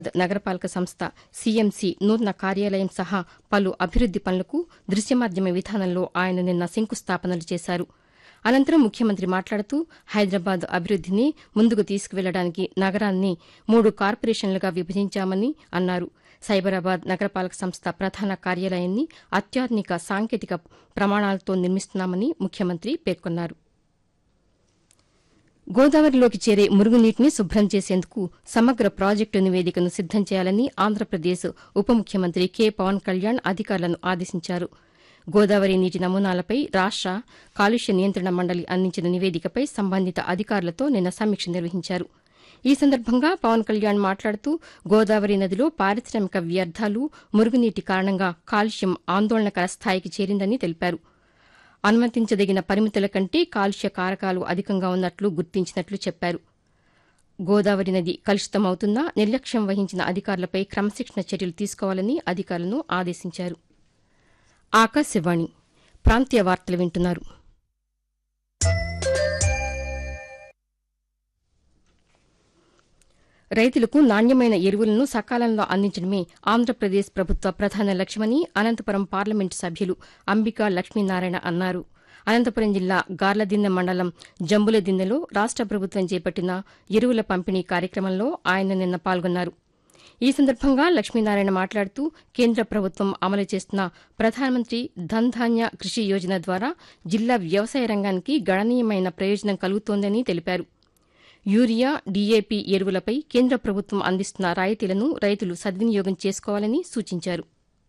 నగరపాలక సంస్థ సీఎంసీ నూతన కార్యాలయం సహా పలు అభివృద్ది పనులకు దృశ్యమాధ్యమ విధానంలో ఆయన నిన్న శంకుస్థాపనలు చేశారు అనంతరం ముఖ్యమంత్రి మాట్లాడుతూ హైదరాబాద్ అభివృద్దిని ముందుకు తీసుకువెళ్లడానికి నగరాన్ని మూడు కార్పొరేషన్లుగా విభజించామని అన్నారు సైబరాబాద్ నగరపాలక సంస్థ ప్రధాన కార్యాలయాన్ని అత్యాధునిక సాంకేతిక ప్రమాణాలతో నిర్మిస్తున్నామని ముఖ్యమంత్రి పేర్కొన్నారు గోదావరిలోకి చేరే మురుగునీటిని శుభ్రం చేసేందుకు సమగ్ర ప్రాజెక్టు నివేదికను సిద్దం చేయాలని ఆంధ్రప్రదేశ్ ఉప ముఖ్యమంత్రి కె పవన్ కళ్యాణ్ అధికారులను ఆదేశించారు గోదావరి నీటి నమూనాలపై రాష్ట కాలుష్య నియంత్రణ మండలి అందించిన నివేదికపై సంబంధిత అధికారులతో నిన్న సమీక్ష నిర్వహించారు ఈ సందర్భంగా పవన్ కళ్యాణ్ మాట్లాడుతూ గోదావరి నదిలో పారిశ్రామిక వ్యర్థాలు మురుగునీటి కారణంగా కాలుష్యం ఆందోళనకర స్థాయికి చేరిందని తెలిపారు అనుమతించదగిన పరిమితుల కంటే కాలుష్య కారకాలు అధికంగా ఉన్నట్లు గుర్తించినట్లు చెప్పారు గోదావరి నది కలుషితమవుతున్నా నిర్లక్ష్యం వహించిన అధికారులపై క్రమశిక్షణ చర్యలు తీసుకోవాలని అధికారులను ఆదేశించారు ఆకాశవాణి ప్రాంతీయ వార్తలు వింటున్నారు రైతులకు నాణ్యమైన ఎరువులను సకాలంలో అందించడమే ఆంధ్రప్రదేశ్ ప్రభుత్వ ప్రధాన లక్ష్యమని అనంతపురం పార్లమెంటు సభ్యులు అంబికా లక్ష్మీనారాయణ అన్నారు అనంతపురం జిల్లా గార్లదిన్నె మండలం జంబులదిన్నెలో రాష్ట ప్రభుత్వం చేపట్టిన ఎరువుల పంపిణీ కార్యక్రమంలో ఆయన నిన్న పాల్గొన్నారు ఈ సందర్భంగా లక్ష్మీనారాయణ మాట్లాడుతూ కేంద్ర ప్రభుత్వం అమలు చేస్తున్న ప్రధానమంత్రి ధన్ ధాన్య కృషి యోజన ద్వారా జిల్లా వ్యవసాయ రంగానికి గణనీయమైన ప్రయోజనం కలుగుతోందని తెలిపారు యూరియా డీఏపీ ఎరువులపై కేంద్ర ప్రభుత్వం అందిస్తున్న రాయితీలను రైతులు సద్వినియోగం చేసుకోవాలని సూచించారు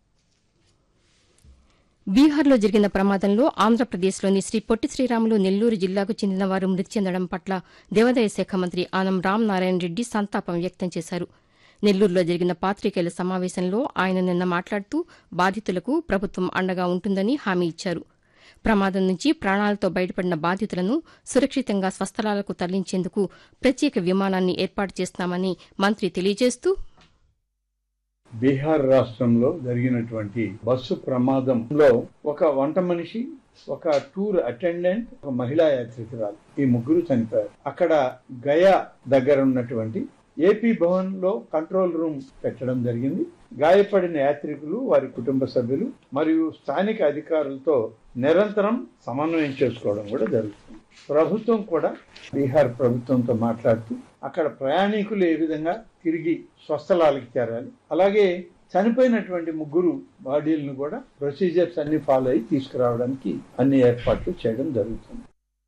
బీహార్లో జరిగిన ప్రమాదంలో ఆంధ్రప్రదేశ్లోని శ్రీ పొట్టి శ్రీరాములు నెల్లూరు జిల్లాకు చెందిన వారు మృతి చెందడం పట్ల దేవాదాయ శాఖ మంత్రి ఆనం రామ్ నారాయణ రెడ్డి సంతాపం వ్యక్తం చేశారు నెల్లూరులో జరిగిన పాతికేయుల సమావేశంలో ఆయన నిన్న మాట్లాడుతూ బాధితులకు ప్రభుత్వం అండగా ఉంటుందని హామీ ఇచ్చారు ప్రమాదం నుంచి ప్రాణాలతో బయటపడిన బాధితులను సురక్షితంగా స్వస్థలాలకు తరలించేందుకు ప్రత్యేక విమానాన్ని ఏర్పాటు చేస్తామని మంత్రి తెలియజేస్తూ బీహార్ రాష్ట్రంలో జరిగినటువంటి బస్సు ప్రమాదంలో ఒక వంట మనిషి ఒక టూర్ అటెండెంట్ ఒక మహిళా యాత్రికురాలు ఈ ముగ్గురు చనిపోయారు అక్కడ గయా దగ్గర ఉన్నటువంటి ఏపీ భవన్ లో కంట్రోల్ రూమ్ పెట్టడం జరిగింది గాయపడిన యాత్రికులు వారి కుటుంబ సభ్యులు మరియు స్థానిక అధికారులతో నిరంతరం సమన్వయం చేసుకోవడం కూడా జరుగుతుంది ప్రభుత్వం కూడా బీహార్ ప్రభుత్వంతో మాట్లాడుతూ అక్కడ ప్రయాణికులు ఏ విధంగా తిరిగి స్వస్థలాలకు చేరాలి అలాగే చనిపోయినటువంటి ముగ్గురు బాడీలను కూడా ప్రొసీజర్స్ అన్ని ఫాలో అయ్యి తీసుకురావడానికి అన్ని ఏర్పాట్లు చేయడం జరుగుతుంది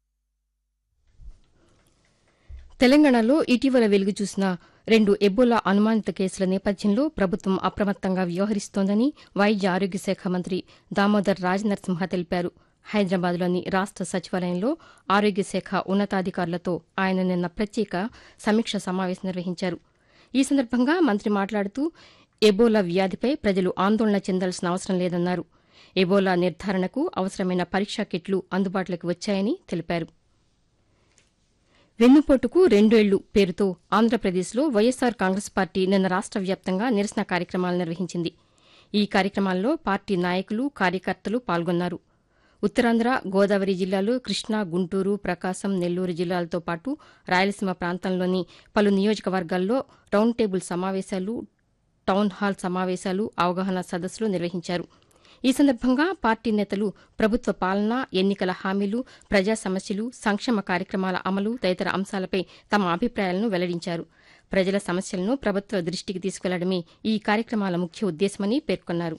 తెలంగాణలో ఇటీవల వెలుగు చూసిన రెండు ఎబోలా అనుమానిత కేసుల నేపథ్యంలో ప్రభుత్వం అప్రమత్తంగా వ్యవహరిస్తోందని వైద్య ఆరోగ్య శాఖ మంత్రి దామోదర్ రాజనరసింహ తెలిపారు హైదరాబాద్లోని రాష్ట సచివాలయంలో ఆరోగ్య శాఖ ఉన్నతాధికారులతో ఆయన నిన్న ప్రత్యేక సమీక్ష సమావేశం నిర్వహించారు ఈ సందర్భంగా మంత్రి మాట్లాడుతూ ఎబోలా వ్యాధిపై ప్రజలు ఆందోళన చెందాల్సిన అవసరం లేదన్నారు ఎబోలా నిర్ధారణకు అవసరమైన పరీక్షా కిట్లు అందుబాటులోకి వచ్చాయని తెలిపారు వెన్నుపోటుకు రెండేళ్లు పేరుతో ఆంధ్రప్రదేశ్లో వైఎస్సార్ కాంగ్రెస్ పార్టీ నిన్న రాష్ట వ్యాప్తంగా నిరసన కార్యక్రమాలు నిర్వహించింది ఈ కార్యక్రమాల్లో పార్టీ నాయకులు కార్యకర్తలు పాల్గొన్నారు ఉత్తరాంధ్ర గోదావరి జిల్లాలో కృష్ణా గుంటూరు ప్రకాశం నెల్లూరు జిల్లాలతో పాటు రాయలసీమ ప్రాంతంలోని పలు నియోజకవర్గాల్లో రౌండ్ టేబుల్ సమావేశాలు టౌన్ హాల్ సమావేశాలు అవగాహన సదస్సులు నిర్వహించారు ఈ సందర్భంగా పార్టీ నేతలు ప్రభుత్వ పాలన ఎన్నికల హామీలు ప్రజా సమస్యలు సంక్షేమ కార్యక్రమాల అమలు తదితర అంశాలపై తమ అభిప్రాయాలను వెల్లడించారు ప్రజల సమస్యలను ప్రభుత్వ దృష్టికి తీసుకెళ్లడమే ఈ కార్యక్రమాల ముఖ్య ఉద్దేశమని పేర్కొన్నారు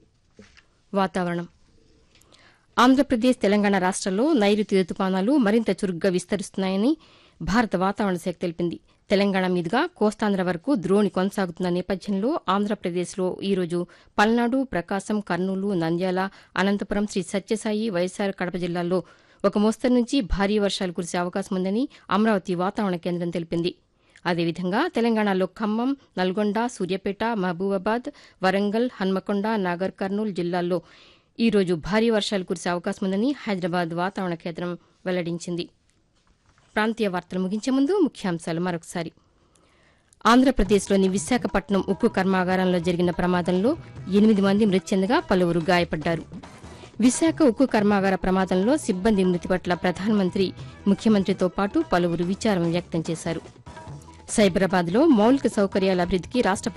వాతావరణం ఆంధ్రప్రదేశ్ తెలంగాణ రాష్ట్రాల్లో నైరుతి రుతుపానాలు మరింత చురుగ్గా విస్తరిస్తున్నాయని భారత వాతావరణ శాఖ తెలిపింది తెలంగాణ మీదుగా కోస్తాంధ్ర వరకు ద్రోణి కొనసాగుతున్న నేపథ్యంలో ఆంధ్రప్రదేశ్లో ఈరోజు పల్నాడు ప్రకాశం కర్నూలు నంద్యాల అనంతపురం శ్రీ సత్యసాయి వైఎస్సార్ కడప జిల్లాల్లో ఒక మోస్తరు నుంచి భారీ వర్షాలు కురిసే అవకాశం ఉందని అమరావతి వాతావరణ కేంద్రం తెలిపింది అదేవిధంగా తెలంగాణలో ఖమ్మం నల్గొండ సూర్యాపేట మహబూబాబాద్ వరంగల్ హన్మకొండ నాగర్ కర్నూలు జిల్లాల్లో ఈరోజు భారీ వర్షాలు కురిసే అవకాశం ఉందని హైదరాబాద్ వాతావరణ కేంద్రం వెల్లడించింది ప్రాంతీయ వార్తలు ముగించే ముందు ముఖ్యాంశాలు మరొకసారి ఆంధ్రప్రదేశ్లోని విశాఖపట్నం ఉక్కు కర్మాగారంలో జరిగిన ప్రమాదంలో ఎనిమిది మంది మృతి చెందగా పలువురు గాయపడ్డారు విశాఖ ఉక్కు కర్మాగార ప్రమాదంలో సిబ్బంది మృతి పట్ల ప్రధానమంత్రి ముఖ్యమంత్రితో పాటు పలువురు విచారం వ్యక్తం చేశారు సైబరాబాద్లో మౌలిక సౌకర్యాల అభివృద్దికి రాష్ట